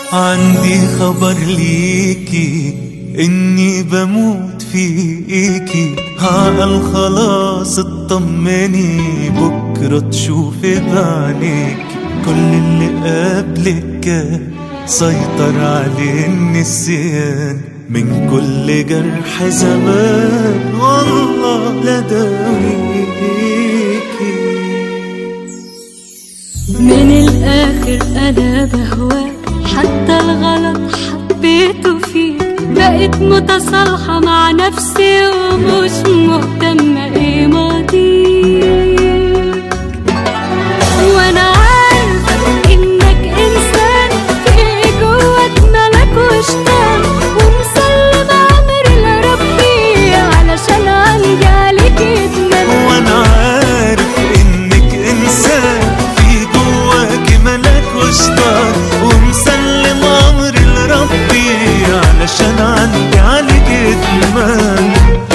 عندي خبر ليكي اني بموت فيكي عقل خلاص اطمني بكرة تشوفي بعينيكي كل اللي قبلك كان سيطر عليه النسيان من كل جرح زمان والله لا داويكي من الآخر أنا بهواك حتى الغلط حبيته فيك بقيت متصالحة مع نفسي ومش مهتمة ايه ماضيك وانا عارفة انك انسان في جواك ملك وشطان ومسلم امري لربي علشان عندي عليك ادمان وانا عارف انك انسان في جواك ملاك وشطان ومسلم امري لربي علشان عندي عليك ادمان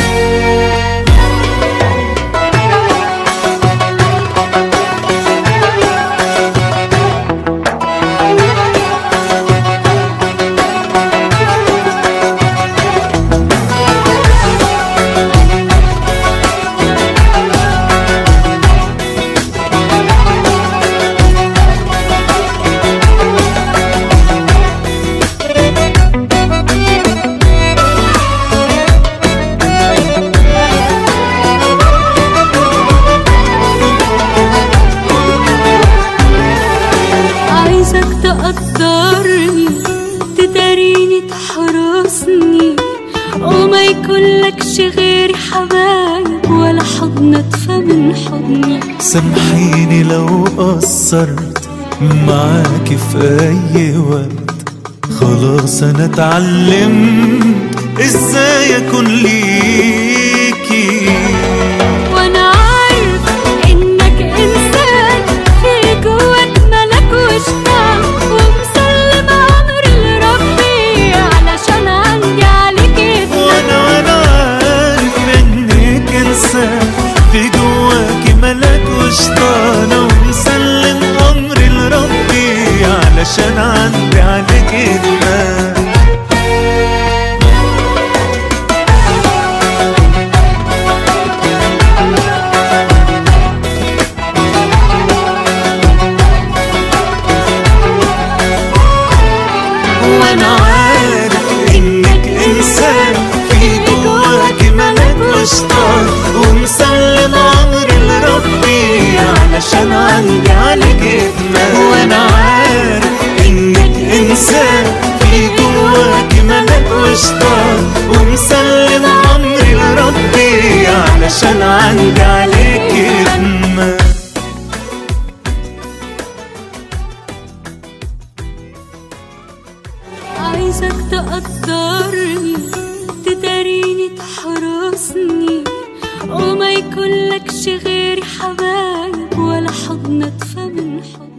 عايزك تقدرني تداريني تحرسني وما يكونلكش غيري حبايب ولا حضن ادفى من حضني سامحيني لو قصرت معاكي في اي وقت خلاص انا اتعلمت ازاي اكون ليكي وانا عارف انك انسان في جواك ملك وشطان ومسلم امري لربي علشان عندي عليك ادمان وانا وانا عارف انك انسان في جواكي ملاك وشطانة ومسلم امري لربي علشان عندي عليك ادمان وانا عارف انك انسان في جواك ملاك وشطان ومسلم امري لربي علشان عندي عليك ادمان وانا عارف انك انسان في جواك ملاك وشطان ومسلم امري لربي علشان عندي عليك ادمان عايزك تقدرني تداريني تحرسني وما يكونلكش غيري حبايب ولا حضن ادفى من حضن